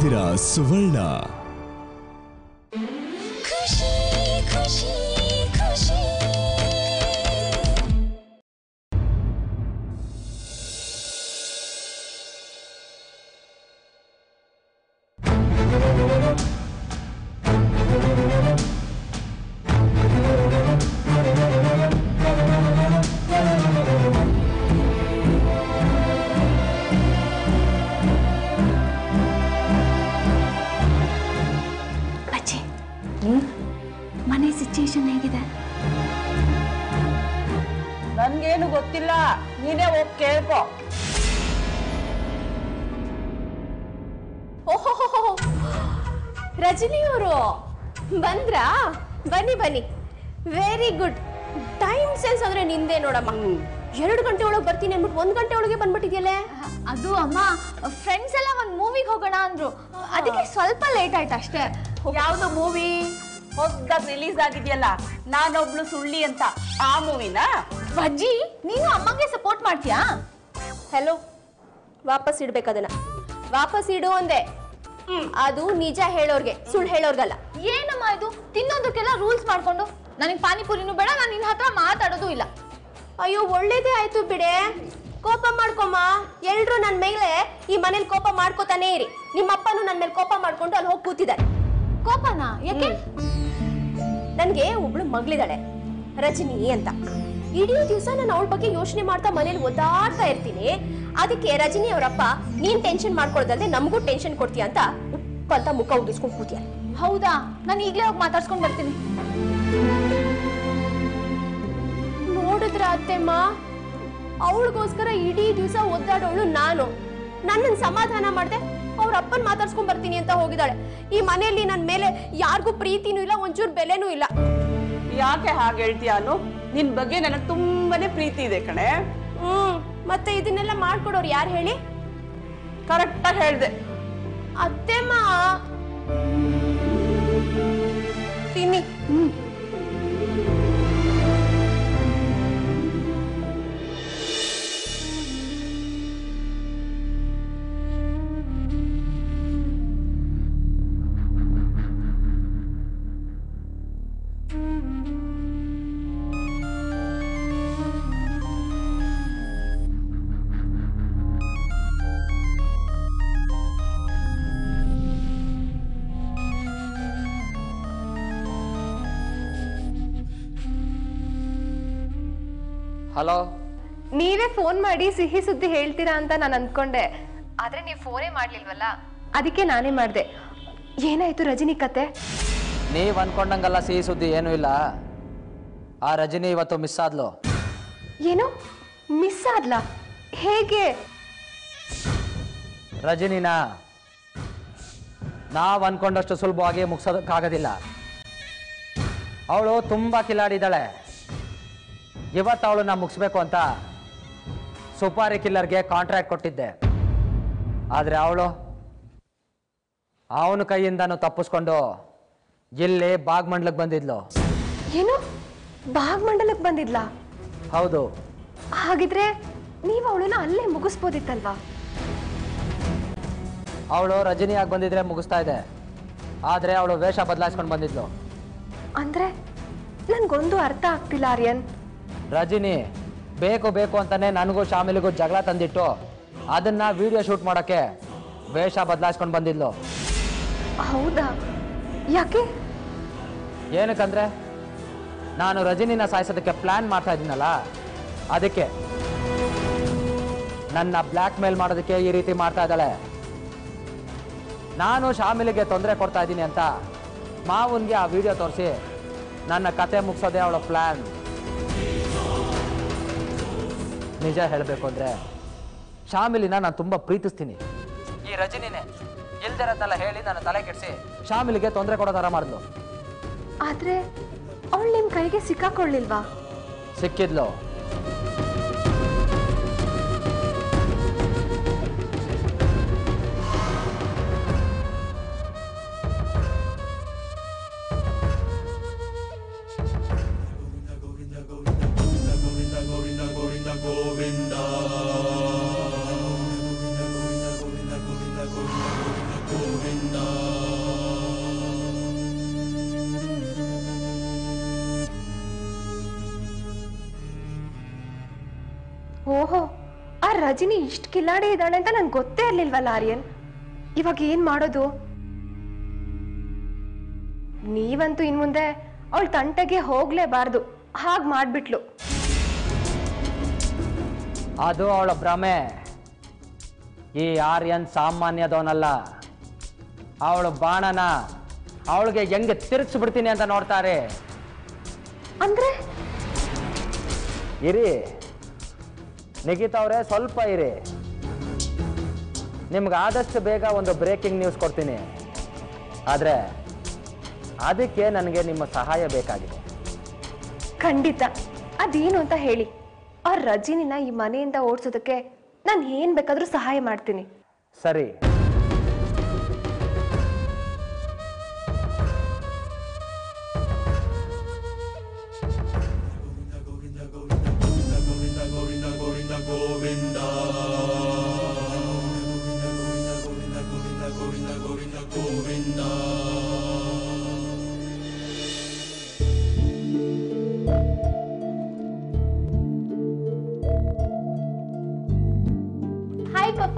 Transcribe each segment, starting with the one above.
ನೋಡ್ತಿದ್ದೀರಾ ಸುವರ್ಣ ಖುಷಿ ಖುಷಿ ಖುಷಿ ಬಚ್ಚಿ ಮನೆ ಸಿಚುಯೇಷನ್ ಹೇಗಿದೆ ನನ್ಗೇನು ಗೊತ್ತಿಲ್ಲ ನೀನೇ ಹೋಗಿ ಕೇಳ್ಕೊ ಓಹೋ ರಜನಿಯವರು ಬಂದ್ರಾ ಬನ್ನಿ ಬನ್ನಿ ವೆರಿ ಗುಡ್ ಟೈಮ್ ಸೆನ್ಸ್ ಅಂದ್ರೆ ನಿಂದೆ ನೋಡಮ್ಮ ಎರಡು ಗಂಟೆ ಒಳಗೆ ಬರ್ತೀನಿ ಅಂದ್ಬಿಟ್ಟು ಒಂದ್ ಗಂಟೆ ಒಳಗೆ ಬಂದ್ಬಿಟ್ಟಿದ್ಯಲ್ಲೇ ಅದು ಅಮ್ಮ ಫ್ರೆಂಡ್ಸ್ ಎಲ್ಲ ಒಂದು ಮೂವಿಗೆ ಹೋಗೋಣ ಅಂದ್ರು ಅದಕ್ಕೆ ಸ್ವಲ್ಪ ಲೇಟ್ ಆಯ್ತು ಅಷ್ಟೇ ಯಾವ್ದು ಮೂವಿ ಹೊಸ್ದಾಗ್ ರಿಲೀಸ್ ಆಗಿದೆಯಲ್ಲ ನಾನೊಬ್ಳು ಸುಳ್ಳಿ ಅಂತ ಆ ಮೂವಿನಾ ಅಜ್ಜಿ ನೀನು ಅಮ್ಮಂಗೆ ಸಪೋರ್ಟ್ ಮಾಡ್ತೀಯಾ ಹೆಲೋ ವಾಪಸ್ ಇಡ್ಬೇಕದನ್ನ ವಾಪಸ್ ಇಡು ಅಂದೆ ಅದು ನಿಜ ಹೇಳೋರ್ಗೆ ಸುಳ್ಳು ಹೇಳೋರ್ಗಲ್ಲ ಏನಮ್ಮ ಇದು ತಿನ್ನೋದಕ್ಕೆಲ್ಲ ರೂಲ್ಸ್ ಮಾಡ್ಕೊಂಡು ನನಗೆ ಪಾನಿಪುರಿನೂ ಬೇಡ ನಾನು ನಿನ್ನ ಹತ್ರ ಮಾತಾಡೋದು ಇಲ್ಲ ಅಯ್ಯೋ ಒಳ್ಳೇದೇ ಆಯ್ತು ಬಿಡೆ ಕೋಪ ಮಾಡ್ಕೊಮ್ಮ ಎಲ್ರು ನನ್ನ ಮೇಲೆ ಈ ಮನೇಲಿ ಕೋಪ ಮಾಡ್ಕೋತಾನೆ ಇರಿ ನಿಮ್ಮಪ್ಪನು ನನ್ನ ಮೇಲೆ ಕೋಪ ಮಾಡ್ಕೊಂಡು ಅಲ್ಲಿ ಹೋಗಿ ಕೂತಿದ್ದಾರೆ ಕೋಪನಾ ಯಾಕೆ ನನ್ಗೆ ಒಬ್ಳು ಮಗಳಿದ್ದಾಳೆ ರಜನಿ ಅಂತ ಇಡೀ ದಿವಸ ನಾನು ಅವಳ ಬಗ್ಗೆ ಯೋಚನೆ ಮಾಡ್ತಾ ಮನೇಲಿ ಒದ್ದಾಡ್ತಾ ಇರ್ತೀನಿ ಅದಕ್ಕೆ ರಜನಿ ಅವರಪ್ಪ ನೀನ್ ಟೆನ್ಷನ್ ಮಾಡ್ಕೊಳ್ದಲ್ದೆ ನಮಗೂ ಟೆನ್ಷನ್ ಕೊಡ್ತೀಯ ಅಂತ ಉಪ್ಪ ಅಂತ ಮುಖ ಉಗಿಸ್ಕೊಂಡು ಕೂತಿಯ ಹೌದಾ ನಾನು ಈಗಲೇ ಹೋಗಿ ಮಾತಾಡ್ಸ್ಕೊಂಡು ಬರ್ತೀನಿ ನೋಡಿದ್ರ ಅತ್ತೆಮ್ಮ ಅವಳಿಗೋಸ್ಕರ ಇಡೀ ದಿವಸ ಒದ್ದಾಡೋಳು ನಾನು ನನ್ನನ್ನು ಸಮಾಧಾನ ಮಾಡ್ದೆ ಅವ್ರ ಅಪ್ಪನ್ ಮಾತಾಡ್ಸ್ಕೊಂಡ್ ಬರ್ತೀನಿ ಅಂತ ಹೋಗಿದ್ದಾಳೆ ಈ ಮನೆಯಲ್ಲಿ ನನ್ನ ಮೇಲೆ ಯಾರಿಗೂ ಪ್ರೀತಿನೂ ಇಲ್ಲ ಒಂಚೂರು ಬೆಲೆನೂ ಇಲ್ಲ ಯಾಕೆ ಹಾಗೆ ಹೇಳ್ತೀಯಾನು ನಿನ್ ಬಗ್ಗೆ ನನಗೆ ತುಂಬಾನೇ ಪ್ರೀತಿ ಇದೆ ಕಣೆ ಹ್ಮ್ ಮತ್ತೆ ಇದನ್ನೆಲ್ಲ ಮಾಡ್ಕೊಡೋರು ಯಾರು ಹೇಳಿ ಕರೆಕ್ಟಾಗಿ ಹೇಳ್ದೆ ಅತ್ತೆಮ್ಮ ತಿನ್ನಿ ಹಲೋ ನೀವೇ ಫೋನ್ ಮಾಡಿ ಸಿಹಿ ಸುದ್ದಿ ಹೇಳ್ತೀರಾ ಅಂತ ನಾನು ಅಂದ್ಕೊಂಡೆ ಆದ್ರೆ ನೀವು ಫೋನೇ ಮಾಡ್ಲಿಲ್ವಲ್ಲ ಅದಕ್ಕೆ ನಾನೇ ಮಾಡ್ದೆ ಏನಾಯ್ತು ರಜನಿ ಕತೆ ನೀವ್ ಅನ್ಕೊಂಡಂಗಲ್ಲ ಸಿಹಿ ಸುದ್ದಿ ಏನೂ ಇಲ್ಲ ಆ ರಜನಿ ಇವತ್ತು ಮಿಸ್ ಆದ್ಲು ಏನು ಮಿಸ್ ಆದ್ಲಾ ಹೇಗೆ ರಜನಿನ ನಾವ್ ಅನ್ಕೊಂಡಷ್ಟು ಸುಲಭವಾಗಿ ಮುಗಿಸೋದಕ್ಕಾಗೋದಿಲ್ಲ ಅವಳು ತುಂಬಾ ಕಿಲಾಡಿದ್ದಾಳೆ ಇವತ್ತು ಅವಳನ್ನ ಮುಗಿಸ್ಬೇಕು ಅಂತ ಸುಪಾರಿ ಕಿಲ್ಲರ್ಗೆ ಕಾಂಟ್ರಾಕ್ಟ್ ಕೊಟ್ಟಿದ್ದೆ ಆದರೆ ಅವಳು ಅವನ ಕೈಯಿಂದನೂ ತಪ್ಪಿಸ್ಕೊಂಡು ಇಲ್ಲಿ ಬಾಗ್ಮಂಡ್ಲಕ್ಕೆ ಬಂದಿದ್ಲು ಏನು ಭಾಗಮಂಡಲಕ್ಕೆ ಬಂದಿದ್ಲಾ ಹೌದು ಹಾಗಿದ್ರೆ ನೀವು ಅವಳನ್ನ ಅಲ್ಲೇ ಮುಗಿಸ್ಬೋದಿತ್ತಲ್ವಾ ಅವಳು ರಜನಿಯಾಗಿ ಬಂದಿದ್ರೆ ಮುಗಿಸ್ತಾ ಇದೆ ಆದರೆ ಅವಳು ವೇಷ ಬದಲಾಯಿಸ್ಕೊಂಡು ಬಂದಿದ್ಲು ಅಂದ್ರೆ ನನ್ಗೊಂದು ಅರ್ಥ ಆಗ್ತಿಲ್ಲ ಆರ್ಯನ್ ರಜನಿ ಬೇಕು ಬೇಕು ಅಂತಾನೆ ನನಗೂ ಶಾಮಿಲಿಗೂ ಜಗಳ ತಂದಿಟ್ಟು ಅದನ್ನ ವಿಡಿಯೋ ಶೂಟ್ ಮಾಡೋಕ್ಕೆ ವೇಷ ಬದಲಾಯಿಸ್ಕೊಂಡು ಬಂದಿದ್ಲು ಹೌದಾ ಯಾಕೆ ಏನಕ್ಕಂದ್ರೆ ನಾನು ರಜನಿನ ಸಾಯಿಸೋದಕ್ಕೆ ಪ್ಲಾನ್ ಮಾಡ್ತಾ ಇದ್ದೀನಲ್ಲ ಅದಕ್ಕೆ ನನ್ನ ಬ್ಲ್ಯಾಕ್ ಮೇಲ್ ಮಾಡೋದಕ್ಕೆ ಈ ರೀತಿ ಮಾಡ್ತಾ ಇದ್ದಾಳೆ ನಾನು ಶಾಮಿಲಿಗೆ ತೊಂದರೆ ಕೊಡ್ತಾ ಇದ್ದೀನಿ ಅಂತ ಮಾವನ್ಗೆ ಆ ವಿಡಿಯೋ ತೋರಿಸಿ ನನ್ನ ಕತೆ ಮುಗಿಸೋದೇ ಅವಳ ಪ್ಲಾನ್ ನಿಜ ಹೇಳಬೇಕು ಅಂದರೆ ಶಾಮಿಲಿನ ನಾನು ತುಂಬ ಪ್ರೀತಿಸ್ತೀನಿ ಈ ರಜನಿನೇ ಇಲ್ದಿರೋದನ್ನೆಲ್ಲ ಹೇಳಿ ನನ್ನ ತಲೆ ಕೆಡಿಸಿ ಶಾಮಿಲಿಗೆ ತೊಂದರೆ ಕೊಡೋ ಥರ ಮಾಡಿದ್ಲು ಆದ್ರೆ ಅವಳು ನಿಮ್ ಕೈಗೆ ಸಿಕ್ಕಾಕೊಳ್ಳಿಲ್ವಾ ಸಿಕ್ಕಿದ್ಲು ಗೋವಿಂದ ಓಹೋ ಆ ರಜನಿ ಇಷ್ಟು ಕಿಲಾಡಿ ಇದ್ದಾಳೆ ಅಂತ ನನ್ಗೆ ಗೊತ್ತೇ ಇರ್ಲಿಲ್ವಲ್ಲ ಆರ್ಯನ್ ಇವಾಗ ಏನ್ ಮಾಡೋದು ನೀವಂತೂ ಇನ್ ಮುಂದೆ ಅವಳ ತಂಟೆಗೆ ಹೋಗ್ಲೇಬಾರ್ದು ಹಾಗ್ ಮಾಡ್ಬಿಟ್ಲು ಅದು ಅವಳ ಭ್ರಮೆ ಈ ಆರ್ಯನ್ ಸಾಮಾನ್ಯದವನಲ್ಲ ಅವಳು ಬಾಣನ ಅವಳಿಗೆ ಹೆಂಗೆ ತಿರುಗಿಸ್ಬಿಡ್ತೀನಿ ಅಂತ ನೋಡ್ತಾರೆ ಅಂದ್ರೆ ಇರಿ ನಿಖಿತವ್ರೆ ಸ್ವಲ್ಪ ಇರಿ ನಿಮ್ಗೆ ಆದಷ್ಟು ಬೇಗ ಒಂದು ಬ್ರೇಕಿಂಗ್ ನ್ಯೂಸ್ ಕೊಡ್ತೀನಿ ಆದರೆ ಅದಕ್ಕೆ ನನಗೆ ನಿಮ್ಮ ಸಹಾಯ ಬೇಕಾಗಿದೆ ಖಂಡಿತ ಅದೇನು ಅಂತ ಹೇಳಿ ಆ ರಜಿನಿನ ಈ ಮನೆಯಿಂದ ಓಡಿಸೋದಕ್ಕೆ ನಾನು ಏನ್ ಬೇಕಾದ್ರೂ ಸಹಾಯ ಮಾಡ್ತೀನಿ ಸರಿ ಹಾಯ್ ಪಪ್ಪ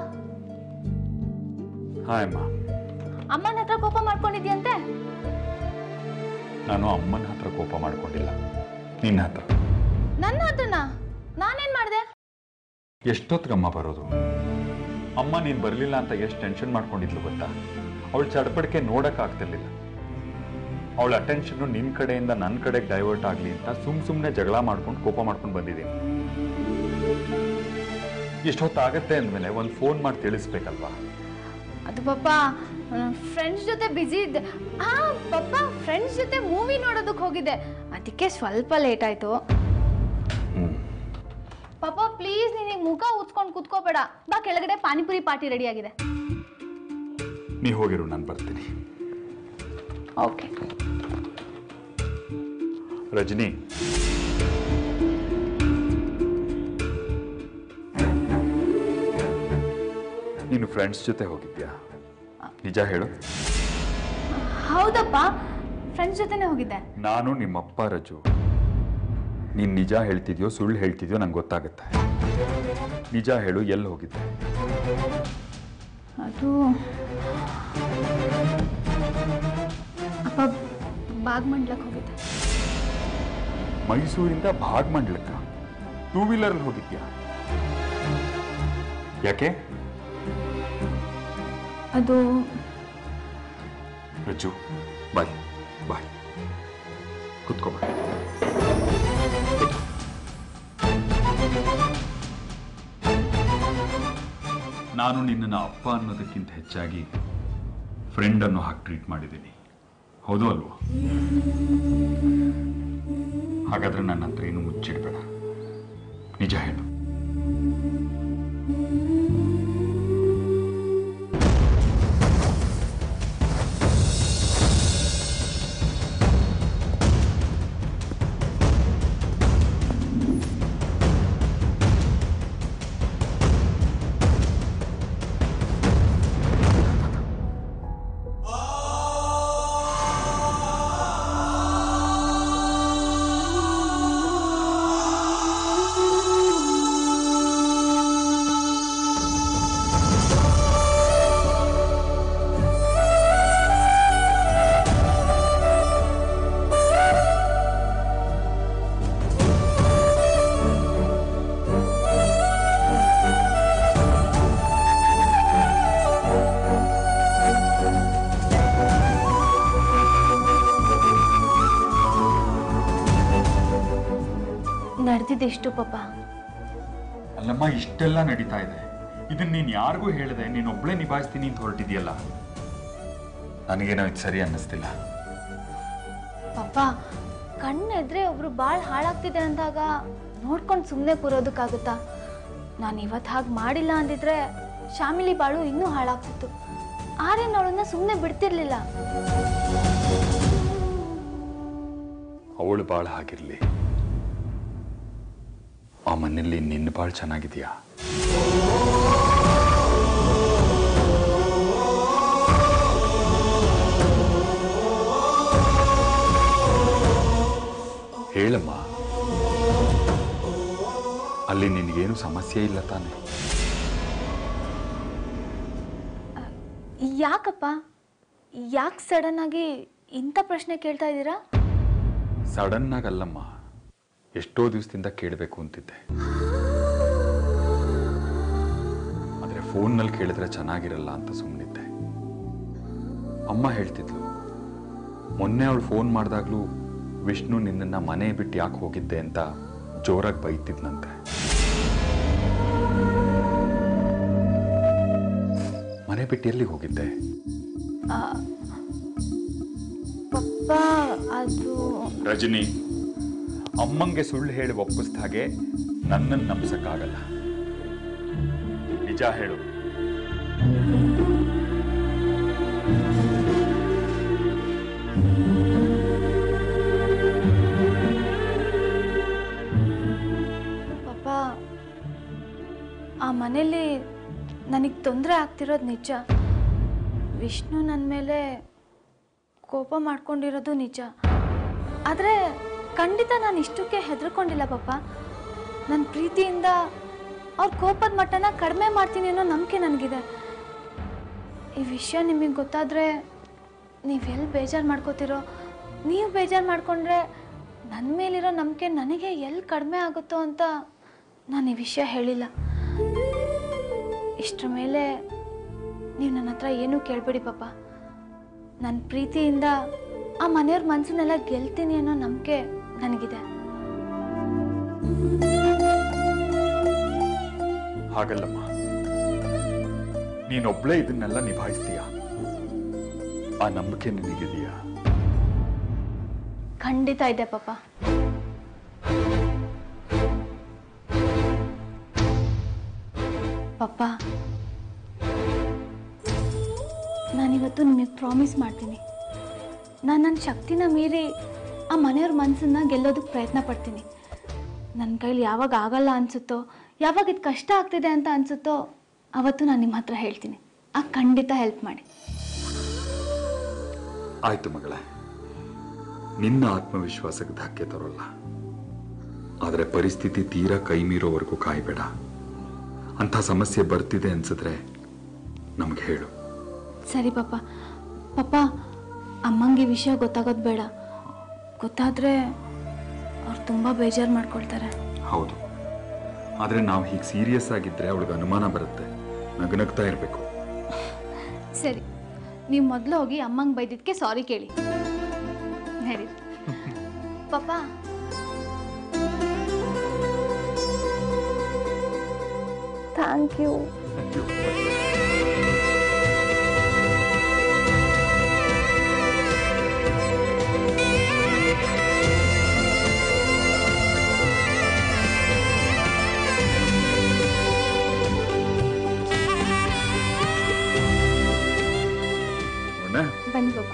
ಹಾಯ್ ಅಮ್ಮ ಅಮ್ಮನ ಹತ್ರ ಕೋಪ ಮಾಡ್ಕೊಂಡಿದ್ಯಂತೆ ನಾನು ಅಮ್ಮನ ಹತ್ರ ಕೋಪ ಮಾಡ್ಕೊಂಡಿಲ್ಲ ನಿನ್ನ ಹತ್ರ ನನ್ನ ಹತ್ರನಾ ನಾನೇನ್ ಮಾಡ್ದೆ ಎಷ್ಟೊತ್ತಿಗಮ್ಮ ಬರೋದು ಅಮ್ಮ ನೀನು ಬರಲಿಲ್ಲ ಅಂತ ಎಷ್ಟು ಟೆನ್ಷನ್ ಮಾಡ್ಕೊಂಡಿದ್ಲು ಗೊತ್ತಾ ಅವಳ ಚಡಪಡಿಕೆ ನೋಡಕ್ ಆಗ್ತಿರ್ಲಿಲ್ಲ ಅವಳ ಅಟೆನ್ಷನ್ ನಿನ್ನ ಕಡೆಯಿಂದ ನನ್ನ ಕಡೆಗೆ ಡೈವರ್ಟ್ ಆಗಲಿ ಅಂತ ಸುಮ್ ಸುಮ್ಮನೆ ಜಗಳ ಮಾಡ್ಕೊಂಡು ಕೋಪ ಮಾಡ್ಕೊಂಡು ಬಂದಿದ್ದೀನಿ ಎಷ್ಟೊತ್ತಾಗತ್ತೆ ಅಂದಮೇಲೆ ಒಂದು ಫೋನ್ ಮಾಡಿ ತಿಳಿಸ್ಬೇಕಲ್ವಾ ಅದು ಪಪ್ಪ ಫ್ರೆಂಡ್ಸ್ ಜೊತೆ ಬ್ಯುಸಿ ಇದ್ದೆ ಹಾ ಪಪ್ಪ ಫ್ರೆಂಡ್ಸ್ ಜೊತೆ ಮೂವಿ ನೋಡೋದಕ್ಕೆ ಹೋಗಿದ್ದೆ ಅದಕ್ಕೆ ಸ್ವಲ್ಪ ಲೇಟ್ ಆಯ್ತು ಹ್ಞೂ ಪಾಪ ಪ್ಲೀಸ್ ನಿನಗೆ ಮುಖ ಉತ್ಕೊಂಡು ಕುತ್ಕೋಬೇಡ ಬಾ ಕೆಳಗಡೆ ಪಾನಿಪುರಿ ಪಾರ್ಟಿ ರೆಡಿ ಆಗಿದೆ ನೀ ಹೋಗಿರು ನಾನು ಬರ್ತೀನಿ ಓಕೆ ರಜನಿ ನೀನು ಫ್ರೆಂಡ್ಸ್ ಜೊತೆ ಹೋಗಿದ್ಯಾ ನಿಜ ಹೇಳು ಹೌದಪ್ಪ ಫ್ರೆಂಡ್ಸ್ ಜೊತೆನೆ ಹೋಗಿದ್ದೆ ನಾನು ನಿಮ್ಮಪ್ಪ ರಜು ನೀನು ನಿಜ ಹೇಳ್ತಿದ್ಯೋ ಸುಳ್ಳು ಹೇಳ್ತಿದ್ಯೋ ನಂಗೆ ಗೊತ್ತಾಗುತ್ತೆ ನಿಜ ಹೇಳು ಎಲ್ಲಿ ಹೋಗಿದ್ದೆ ಅದು ಅಪ್ಪ ಬಾಗ್ಮಂಡ್ಲಕ್ಕೆ ಹೋಗಿದ್ದೆ ಮೈಸೂರಿಂದ ಭಾಗಮಂಡ್ಲಕ್ಕ ಟೂ ವೀಲರಲ್ಲಿ ಹೋಗಿದ್ಯಾ ಯಾಕೆ ಅದು ರಜ್ಜು ಬಾಯ್ ಬಾಯ್ ಕುತ್ಕೋಬೇಡ ನಾನು ನಿನ್ನನ್ನು ಅಪ್ಪ ಅನ್ನೋದಕ್ಕಿಂತ ಹೆಚ್ಚಾಗಿ ಫ್ರೆಂಡ್ ಅನ್ನೋ ಹಾಗೆ ಟ್ರೀಟ್ ಮಾಡಿದ್ದೀನಿ ಹೌದು ಅಲ್ವೋ ಹಾಗಾದ್ರೆ ನನ್ನ ಹತ್ರ ಏನು ಮುಚ್ಚಿಡ್ಬೇಡ ನಿಜ ಹೇಳು ನಡೆದಿದ್ದೆಷ್ಟು ಪಾಪ ಅಲ್ಲಮ್ಮ ಇಷ್ಟೆಲ್ಲ ನಡೀತಾ ಇದೆ ಇದನ್ನ ನೀನ್ ಯಾರಿಗೂ ಹೇಳಿದೆ ನೀನೊಬ್ಳೆ ನಿಭಾಯಿಸ್ತೀನಿ ಅಂತ ಹೊರಟಿದ್ಯಲ್ಲ ನನಗೇನೋ ಇದು ಸರಿ ಅನ್ನಿಸ್ತಿಲ್ಲ ಪಾಪ ಕಣ್ಣೆದ್ರೆ ಒಬ್ರು ಭಾಳ ಹಾಳಾಗ್ತಿದೆ ಅಂದಾಗ ನೋಡ್ಕೊಂಡು ಸುಮ್ಮನೆ ಕೂರೋದಕ್ಕಾಗುತ್ತಾ ನಾನು ಇವತ್ತು ಹಾಗೆ ಮಾಡಿಲ್ಲ ಅಂದಿದ್ರೆ ಶಾಮಿಲಿ ಬಾಳು ಇನ್ನೂ ಹಾಳಾಗ್ತಿತ್ತು ಆರ್ಯನ್ ಅವಳನ್ನ ಸುಮ್ಮನೆ ಬಿಡ್ತಿರ್ಲಿಲ್ಲ ಅವಳು ಬಾಳ ಹಾಗಿರ್ಲಿ ಆ ಮನೆಯಲ್ಲಿ ನಿನ್ನ ಬಾಳ್ ಚೆನ್ನಾಗಿದೆಯಾ ಹೇಳಮ್ಮ ಅಲ್ಲಿ ನಿನಗೇನು ಸಮಸ್ಯೆ ಇಲ್ಲ ತಾನೆ ಯಾಕಪ್ಪ ಯಾಕೆ ಸಡನ್ ಆಗಿ ಇಂಥ ಪ್ರಶ್ನೆ ಕೇಳ್ತಾ ಇದ್ದೀರಾ ಸಡನ್ ಆಗಲ್ಲಮ್ಮ ಎಷ್ಟೋ ದಿವಸದಿಂದ ಕೇಳಬೇಕು ಅಂತಿದ್ದೆ ಆದರೆ ಫೋನ್ನಲ್ಲಿ ಕೇಳಿದ್ರೆ ಚೆನ್ನಾಗಿರಲ್ಲ ಅಂತ ಸುಮ್ಮನಿದ್ದೆ ಅಮ್ಮ ಹೇಳ್ತಿದ್ಲು ಮೊನ್ನೆ ಅವಳು ಫೋನ್ ಮಾಡಿದಾಗ್ಲೂ ವಿಷ್ಣು ನಿನ್ನನ್ನು ಮನೆ ಬಿಟ್ಟು ಯಾಕೆ ಹೋಗಿದ್ದೆ ಅಂತ ಜೋರಾಗಿ ಬೈತಿದ್ನಂತೆ ಮನೆ ಬಿಟ್ಟು ಎಲ್ಲಿಗೆ ಹೋಗಿದ್ದೆ ಪಪ್ಪ ಅದು ರಜನಿ ಅಮ್ಮಂಗೆ ಸುಳ್ಳು ಹೇಳಿ ಒಪ್ಪಿಸ್ದ ಹಾಗೆ ನನ್ನನ್ನು ನಂಬಿಸಕ್ಕಾಗಲ್ಲ ನಿಜ ಹೇಳು ಪಪ್ಪ ಆ ಮನೇಲಿ ನನಗೆ ತೊಂದರೆ ಆಗ್ತಿರೋದು ನಿಜ ವಿಷ್ಣು ನನ್ನ ಮೇಲೆ ಕೋಪ ಮಾಡ್ಕೊಂಡಿರೋದು ನಿಜ ಆದರೆ ಖಂಡಿತ ನಾನು ಇಷ್ಟಕ್ಕೆ ಹೆದರ್ಕೊಂಡಿಲ್ಲ ಪಪ್ಪ ನನ್ನ ಪ್ರೀತಿಯಿಂದ ಅವ್ರ ಕೋಪದ ಮಟ್ಟನ ಕಡಿಮೆ ಮಾಡ್ತೀನಿ ಅನ್ನೋ ನಂಬಿಕೆ ನನಗಿದೆ ಈ ವಿಷಯ ನಿಮಗೆ ಗೊತ್ತಾದರೆ ನೀವೆಲ್ಲಿ ಬೇಜಾರು ಮಾಡ್ಕೋತಿರೋ ನೀವು ಬೇಜಾರು ಮಾಡ್ಕೊಂಡ್ರೆ ನನ್ನ ಮೇಲಿರೋ ನಂಬಿಕೆ ನನಗೆ ಎಲ್ಲಿ ಕಡಿಮೆ ಆಗುತ್ತೋ ಅಂತ ನಾನು ಈ ವಿಷಯ ಹೇಳಿಲ್ಲ ಇಷ್ಟರ ಮೇಲೆ ನೀವು ನನ್ನ ಹತ್ರ ಏನೂ ಕೇಳಬೇಡಿ ಪಾಪ ನನ್ನ ಪ್ರೀತಿಯಿಂದ ಆ ಮನೆಯವ್ರ ಮನಸ್ಸನ್ನೆಲ್ಲ ಗೆಲ್ತೀನಿ ಅನ್ನೋ ನಂಬಿಕೆ ನನಗಿದೆ ಹಾಗಲ್ಲಮ್ಮ ನೀನೊಬ್ಳೇ ಇದನ್ನೆಲ್ಲ ನಿಭಾಯಿಸ್ತೀಯ ಆ ನಂಬಿಕೆ ನಿನಗಿದೆಯಾ ಖಂಡಿತ ಇದೆ ಪಾಪ ಪಪ್ಪ ನಾನಿವತ್ತು ನಿಮಗೆ ಪ್ರಾಮಿಸ್ ಮಾಡ್ತೀನಿ ನಾನು ನನ್ನ ಶಕ್ತಿನ ಮೀರಿ ಆ ಮನೆಯವ್ರ ಮನಸ್ಸನ್ನ ಗೆಲ್ಲೋದಕ್ಕೆ ಪ್ರಯತ್ನ ಪಡ್ತೀನಿ ನನ್ನ ಕೈಲಿ ಯಾವಾಗ ಆಗಲ್ಲ ಅನಿಸುತ್ತೋ ಯಾವಾಗ ಇದು ಕಷ್ಟ ಆಗ್ತಿದೆ ಅಂತ ಅನಿಸುತ್ತೋ ಅವತ್ತು ನಾನು ನಿಮ್ಮ ಹತ್ರ ಹೇಳ್ತೀನಿ ಆ ಖಂಡಿತ ಹೆಲ್ಪ್ ಮಾಡಿ ಆಯ್ತು ಮಗಳೇ ನಿನ್ನ ಆತ್ಮವಿಶ್ವಾಸಕ್ಕೆ ಧಕ್ಕೆ ತರೋಲ್ಲ ಆದರೆ ಪರಿಸ್ಥಿತಿ ತೀರಾ ಕೈ ಮೀರೋವರೆಗೂ ಕಾಯಬೇಡ ಅಂಥ ಸಮಸ್ಯೆ ಬರ್ತಿದೆ ಅನ್ಸಿದ್ರೆ ನಮಗೆ ಹೇಳು ಸರಿ ಪಾಪ ಪಾಪ ಅಮ್ಮಂಗೆ ಈ ವಿಷಯ ಗೊತ್ತಾಗೋದು ಬೇಡ ಗೊತ್ತಾದರೆ ಅವ್ರು ತುಂಬ ಬೇಜಾರು ಮಾಡ್ಕೊಳ್ತಾರೆ ಹೌದು ಆದರೆ ನಾವು ಹೀಗೆ ಸೀರಿಯಸ್ ಆಗಿದ್ರೆ ಅವಳಿಗೆ ಅನುಮಾನ ಬರುತ್ತೆ ನಗನಗ್ತಾ ಇರಬೇಕು ಸರಿ ನೀವು ಮೊದಲು ಹೋಗಿ ಅಮ್ಮಂಗೆ ಬೈದಿದ್ದಕ್ಕೆ ಸಾರಿ ಕೇಳಿ ಹೇಳಿ ಪಾಪ ಥ್ಯಾಂಕ್ ಯು ನೋಡೋಣ ಬನ್ನಿ ಪಾಪ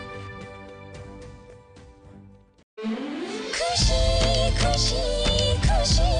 ಖುಷಿ ಖುಷಿ ಖುಷಿ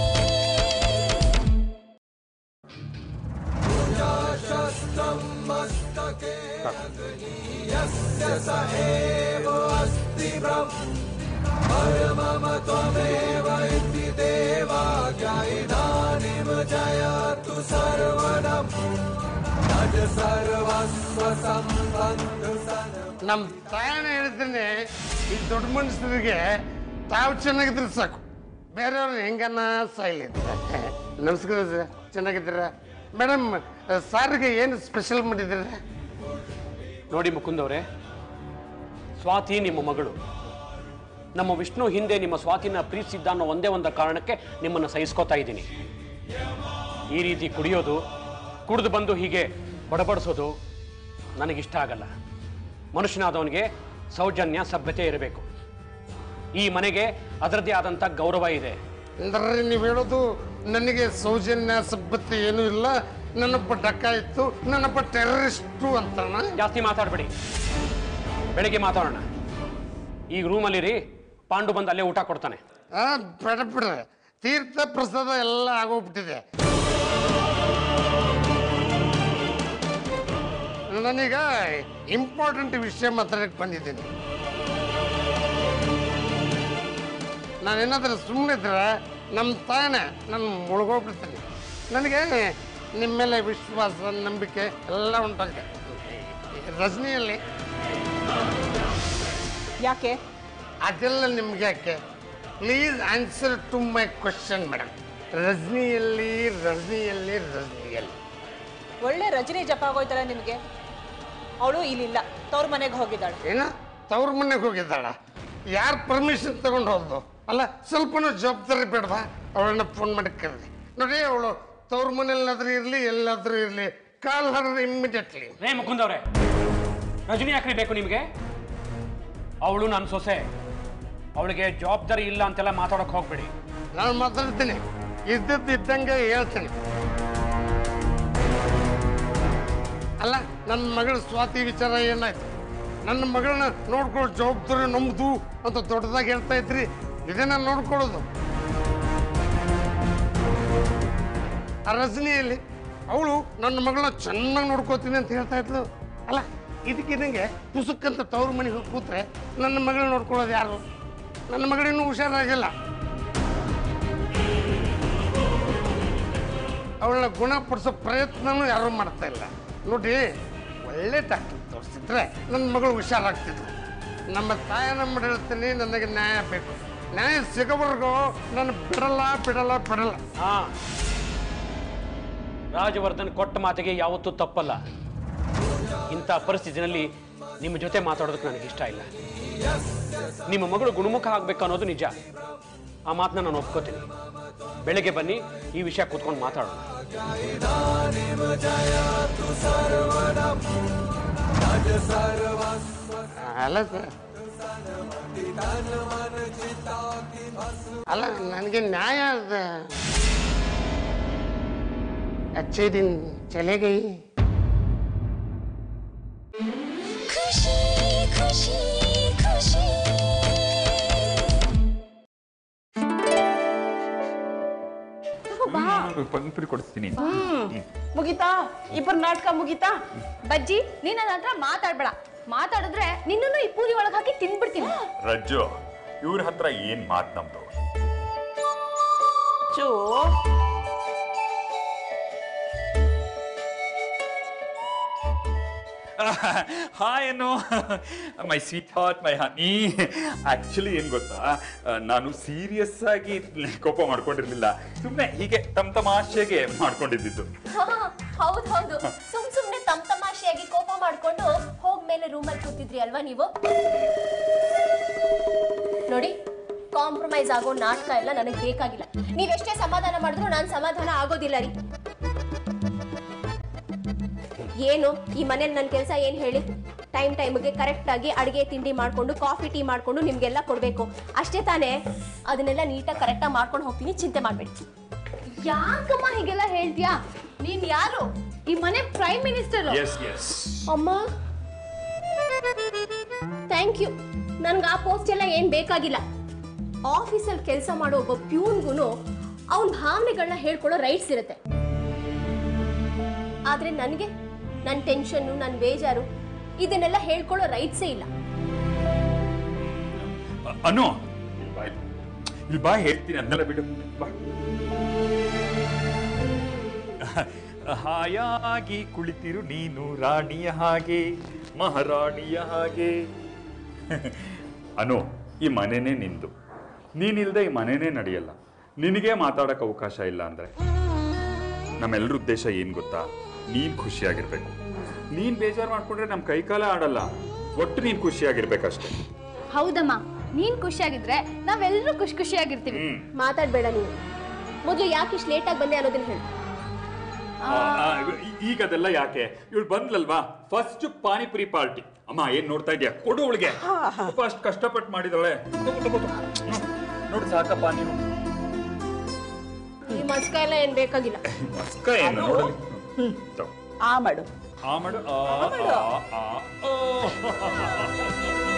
ನಮ್ಮ ತಾಯನ ಹೇಳ್ತೀನಿ ಈ ದೊಡ್ಡ ಮನುಷ್ಯರಿಗೆ ತಾವು ಚೆನ್ನಾಗಿದ್ರೆ ಸಾಕು ಬೇರೆಯವ್ರು ಹೆಂಗನ್ನ ಸಾಯ್ಲಿ ನಮಸ್ಕಾರ ಸರ್ ಚೆನ್ನಾಗಿದ್ದೀರ ಮೇಡಮ್ ಸಾರಿಗೆ ಏನು ಸ್ಪೆಷಲ್ ಮಾಡಿದ್ದೀರ ನೋಡಿ ಮುಕುಂದವ್ರೆ ಸ್ವಾತಿ ನಿಮ್ಮ ಮಗಳು ನಮ್ಮ ವಿಷ್ಣು ಹಿಂದೆ ನಿಮ್ಮ ಸ್ವಾತಿನ ಪ್ರೀತಿಸಿದ್ದ ಅನ್ನೋ ಒಂದೇ ಒಂದು ಕಾರಣಕ್ಕೆ ನಿಮ್ಮನ್ನು ಸಹಿಸ್ಕೋತಾ ಇದ್ದೀನಿ ಈ ರೀತಿ ಕುಡಿಯೋದು ಕುಡಿದು ಬಂದು ಹೀಗೆ ಬಡಬಡಿಸೋದು ನನಗಿಷ್ಟ ಆಗಲ್ಲ ಮನುಷ್ಯನಾದವನಿಗೆ ಸೌಜನ್ಯ ಸಭ್ಯತೆ ಇರಬೇಕು ಈ ಮನೆಗೆ ಅದರದ್ದೇ ಆದಂಥ ಗೌರವ ಇದೆ ಅಂದ್ರೆ ನೀವು ಹೇಳೋದು ನನಗೆ ಸೌಜನ್ಯ ಸಭ್ಯತೆ ಏನೂ ಇಲ್ಲ ನನ್ನೊಬ್ಬ ಡಕಾಯಿತು ನನ್ನೊಬ್ಬ ಟೆರರಿಸ್ಟು ಅಂತನ ಜಾಸ್ತಿ ಮಾತಾಡಬೇಡಿ ಬೆಳಿಗ್ಗೆ ಮಾತಾಡೋಣ ಈಗ ರೂಮಲ್ಲಿರಿ ಪಾಂಡು ಬಂದು ಅಲ್ಲೇ ಊಟ ಕೊಡ್ತಾನೆ ಆ, ಬೇಡ ಬಿಡ್ರೆ ತೀರ್ಥ ಪ್ರಸಾದ ಎಲ್ಲ ಆಗೋಗ್ಬಿಟ್ಟಿದೆ ನಾನೀಗ ಇಂಪಾರ್ಟೆಂಟ್ ವಿಷಯ ಮಾತಾಡಕ್ಕೆ ಬಂದಿದ್ದೀನಿ ನಾನೇನಾದ್ರೂ ಸುಮ್ಮನೆ ಇದ್ರೆ ನಮ್ಮ ತಾಯನ ನಾನು ಮುಳುಗೋಗ್ಬಿಡ್ತೀನಿ ನನಗೆ ನಿಮ್ಮ ಮೇಲೆ ವಿಶ್ವಾಸ ನಂಬಿಕೆ ಎಲ್ಲ ಉಂಟಾಗಿದೆ ರಜನಿಯಲ್ಲಿ ಯಾಕೆ ಅದೆಲ್ಲ ನಿಮ್ಗೆ ಯಾಕೆ please answer to my question madam ರಜನಿಯಲ್ಲಿ ರಜನಿಯಲ್ಲಿ ರಜನಿಯಲ್ಲಿ ಒಳ್ಳೆ ರಜನಿ ಜಪ ಆಗೋಯ್ತಲ್ಲ ನಿಮಗೆ ಅವಳು ಇಲ್ಲಿಲ್ಲ ತವ್ರ ಮನೆಗೆ ಹೋಗಿದ್ದಾಳೆ ಏನ ತವ್ರ ಮನೆಗೆ ಹೋಗಿದ್ದಾಳ ಯಾರು ಪರ್ಮಿಷನ್ ತಗೊಂಡು ಹೋದ್ಲು ಅಲ್ಲ ಸ್ವಲ್ಪನೂ ಜವಾಬ್ದಾರಿ ಬೇಡವಾ ಅವಳನ್ನ ಫೋನ್ ಮಾಡಿ ಕರೆದಿ ನೋಡಿ ಅವಳು ತವ್ರ ಮನೆಯಲ್ಲಾದ್ರೂ ಇರಲಿ ಎಲ್ಲಾದ್ರೂ ಇರಲಿ ಕಾಲ್ ಹರಿದ್ರೆ ಇಮ್ಮಿಡಿಯೇಟ್ಲಿ ರೇ ಮುಕುಂದವ್ರೆ ರಜನಿ ಯಾಕ್ರಿ ಬೇಕು ನಿಮಗೆ ಅವಳು ನನ್ನ ಸೊಸೆ ಅವಳಿಗೆ ಜವಾಬ್ದಾರಿ ಇಲ್ಲ ಅಂತೆಲ್ಲ ಮಾತಾಡೋಕೆ ಹೋಗ್ಬೇಡಿ ನಾನು ಮಾತಾಡ್ತೀನಿ ಇದ್ದದ್ದು ಇದ್ದಂಗೆ ಹೇಳ್ತೀನಿ ಅಲ್ಲ ನನ್ನ ಮಗಳ ಸ್ವಾತಿ ವಿಚಾರ ಏನಾಯ್ತು ನನ್ನ ಮಗಳನ್ನ ನೋಡ್ಕೊಳ್ಳೋ ಜವಾಬ್ದಾರಿ ನಮ್ದು ಅಂತ ದೊಡ್ಡದಾಗಿ ಹೇಳ್ತಾ ಇದ್ರಿ ಇದನ್ನ ನೋಡ್ಕೊಳ್ಳೋದು ಆ ರಜನಿಯಲ್ಲಿ ಅವಳು ನನ್ನ ಮಗಳನ್ನ ಚೆನ್ನಾಗಿ ನೋಡ್ಕೋತೀನಿ ಅಂತ ಹೇಳ್ತಾ ಇದ್ಲು ಅಲ್ಲ ಇದಕ್ಕಿದಂಗೆ ಪುಸುಕ್ಕಂತ ತವ್ರ ಮನೆಗೆ ಹೋಗಿ ಕೂತ್ರೆ ನನ್ನ ಮಗಳನ್ನ ನೋಡ್ಕೊಳ್ಳೋದು ಯಾರು ನನ್ನ ಮಗಳಿನ್ನೂ ಹುಷಾರಾಗಿಲ್ಲ ಅವಳನ್ನ ಗುಣಪಡಿಸೋ ಪ್ರಯತ್ನನೂ ಯಾರೂ ಮಾಡ್ತಾ ಇಲ್ಲ ನೋಡಿ ಒಳ್ಳೆ ಡಾಕ್ಟರ್ ತೋರಿಸಿದ್ರೆ ನನ್ನ ಮಗಳು ಹುಷಾರಾಗ್ತಿದ್ರು ನಮ್ಮ ತಾಯನ ಮಾಡಿ ಹೇಳ್ತೀನಿ ನನಗೆ ನ್ಯಾಯ ಬೇಕು ನ್ಯಾಯ ಸಿಗೋವರೆಗೂ ನಾನು ಬಿಡಲ್ಲ ಬಿಡಲ್ಲ ಬಿಡಲ್ಲ ಹಾ ರಾಜವರ್ಧನ್ ಕೊಟ್ಟ ಮಾತಿಗೆ ಯಾವತ್ತೂ ತಪ್ಪಲ್ಲ ಇಂಥ ಪರಿಸ್ಥಿತಿನಲ್ಲಿ ನಿಮ್ಮ ಜೊತೆ ಮಾತಾಡೋದಕ್ಕೆ ನನಗೆ ಇಷ್ಟ ಇಲ್ಲ ನಿಮ್ಮ ಮಗಳು ಗುಣಮುಖ ಆಗ್ಬೇಕು ಅನ್ನೋದು ನಿಜ ಆ ಮಾತನ್ನ ನಾನು ಒಪ್ಕೋತೀನಿ ಬೆಳಗ್ಗೆ ಬನ್ನಿ ಈ ವಿಷಯ ಕೂತ್ಕೊಂಡು ಮಾತಾಡೋಣ ಅಲ್ಲ ಸರ್ ಅಲ್ಲ ನನಗೆ ನ್ಯಾಯ ಅದ अच्छे दिन चले गई ಖುಷಿ ಖುಷಿ ಖುಷಿ ಪಂಪುರಿ ಕೊಡಿಸ್ತೀನಿ ಮುಗೀತಾ ಇಬ್ಬರು ನಾಟಕ ಮುಗೀತಾ ಬಜ್ಜಿ ನೀನ್ ನನ್ನ ಹತ್ರ ಮಾತಾಡ್ಬೇಡ ಮಾತಾಡಿದ್ರೆ ನಿನ್ನನ್ನು ಈ ಪೂರಿ ಒಳಗೆ ಹಾಕಿ ತಿನ್ಬಿಡ್ತೀನಿ ರಜ್ಜು ಇವ್ರ ಹತ್ರ ಏನ್ ಮಾತ್ ನಮ್ದು ಚೂ ಹಾಯ್ ಏನು my sweetheart my honey actually ಏನ್ ಗೊತ್ತಾ ಆ, ನಾನು ಸೀರಿಯಸ್ ಆಗಿ ಕೋಪ ಮಾಡ್ಕೊಂಡಿರ್ಲಿಲ್ಲ ಸುಮ್ಮನೆ ಹೀಗೆ ತಮ್ ತಮಾಷೆಗೆ ಮಾಡ್ಕೊಂಡಿದ್ದು ಹೌದು ಹೌದು ಸುಮ್ ಸುಮ್ನೆ ತಮ್ ತಮಾಷೆಯಾಗಿ ಕೋಪ ಮಾಡ್ಕೊಂಡು ಹೋಗ್ಮೇಲೆ ರೂಮಲ್ಲಿ ಕೂತಿದ್ರಿ ಅಲ್ವಾ ನೀವು ನೋಡಿ ಕಾಂಪ್ರಮೈಸ್ ಆಗೋ ನಾಟಕ ಎಲ್ಲ ನನಗೆ ಬೇಕಾಗಿಲ್ಲ ನೀವೆಷ್ಟೇ ಸಮಾಧಾನ ಮಾಡಿದ್ರು ನಾನು ಸಮಾಧಾನ ಆಗೋದಿಲ್ಲ ರೀ ಏನು ಈ ಮನೇಲಿ ನನ್ನ ಕೆಲಸ ಏನು ಹೇಳಿ ಟೈಮ್ ಟೈಮ್ಗೆ ಕರೆಕ್ಟಾಗಿ ಅಡುಗೆ ತಿಂಡಿ ಮಾಡಿಕೊಂಡು ಕಾಫಿ ಟೀ ಮಾಡಿಕೊಂಡು ನಿಮಗೆಲ್ಲ ಕೊಡಬೇಕು ಅಷ್ಟೇ ತಾನೇ ಅದನ್ನೆಲ್ಲ ನೀಟಾಗಿ ಕರೆಕ್ಟಾಗಿ ಮಾಡ್ಕೊಂಡು ಹೋಗ್ತೀನಿ ಚಿಂತೆ ಮಾಡಬೇಡಿ ಯಾಕಮ್ಮ ಹೀಗೆಲ್ಲ ಹೇಳ್ತೀಯಾ ನೀನ್ ಯಾರು ಈ ಮನೆ ಪ್ರೈಮ್ ಮಿನಿಸ್ಟರ್ ಎಸ್ ಎಸ್ ಅಮ್ಮ ಥ್ಯಾಂಕ್ ಯು ನನ್ಗೆ ಆ ಪೋಸ್ಟ್ ಎಲ್ಲ ಏನು ಬೇಕಾಗಿಲ್ಲ ಆಫೀಸಲ್ಲಿ ಕೆಲಸ ಮಾಡೋ ಒಬ್ಬ ಪ್ಯೂನ್ಗೂ ಅವನ ಭಾವನೆಗಳನ್ನ ಹೇಳ್ಕೊಳ್ಳೋ ರೈಟ್ಸ್ ಇರುತ್ತೆ ಆದರೆ ನನಗೆ ನನ್ನ ಟೆನ್ಷನ್ನು ನನ್ನ ಬೇಜಾರು ಇದನ್ನೆಲ್ಲ ಹೇಳ್ಕೊಳ್ಳೋ ರೈಟ್ಸೇ ಇಲ್ಲ ಅನು ಇಲ್ಲಿ ಬಾ ಇಲ್ಲಿ. ಇಲ್ಲಿ ಬಾ ಹೇಳ್ತೀನಿ ಅದನ್ನೆಲ್ಲ ಬಿಡು ಬಾ ಹಾಯಾಗಿ ಕುಳಿತಿರು ನೀನು ರಾಣಿಯ ಹಾಗೆ ಮಹಾರಾಣಿಯ ಹಾಗೆ ಅನು ಈ ಮನೆನೇ ನಿಂದು ನೀನಿಲ್ದೆ ಈ ಮನೆನೇ ನಡೆಯಲ್ಲ ನಿನಗೆ ಮಾತಾಡಕ್ಕೆ ಅವಕಾಶ ಇಲ್ಲ ಅಂದ್ರೆ ನಮ್ಮೆಲ್ಲರ ಉದ್ದೇಶ ಏನ್ ಗೊತ್ತಾ ನೀನ್ ಖುಷಿಯಾಗಿರ್ಬೇಕು ನೀನ್ ಬೇಜಾರು ಮಾಡ್ಕೊಂಡ್ರೆ ನಮ್ ಕೈಕಾಲ ಆಡಲ್ಲ ಒಟ್ಟು ನೀನ್ ಖುಷಿಯಾಗಿರ್ಬೇಕಷ್ಟೇ ಹೌದಮ್ಮ ನೀನ್ ಖುಷಿಯಾಗಿದ್ರೆ ನಾವೆಲ್ಲರೂ ಖುಷಿ ಖುಷಿಯಾಗಿರ್ತೀವಿ ಹ್ಮ್ ಮಾತಾಡಬೇಡ ನೀನು ಮೊದಲು ಯಾಕೆ ಇಷ್ಟು ಲೇಟಾಗಿ ಬಂದೆ ಅನ್ನೋದನ್ನ ಹೇಳು ಆ, ಆ, ಈ- ಈಗ ಅದೆಲ್ಲ ಯಾಕೆ ಇವಳು ಬಂದ್ಲಲ್ವಾ ಫಸ್ಟ್ ಪಾನಿಪುರಿ ಪಾರ್ಟಿ ಅಮ್ಮ ಏನ್ ನೋಡ್ತಾ ಇದೀಯ ಕೊಡು ಅವಳಿಗೆ ಪಾಪ ಅಷ್ಟು ಕಷ್ಟಪಟ್ಟು ಮಾಡಿದಳೆ ನೋಡಿ ಸಾಕಪ್ಪ ನೀನು ಈ ಮಸ್ಕ ಎಲ್ಲ ಏನು ಬೇಕಾಗಿಲ್ಲ ಮಸ್ಕ ಏನು ನೋಡಲಿ ತಗೋ. ಆ ಮಾಡು ಆ ಮಾಡು ಆ, ಆ, ಆ, ಓ.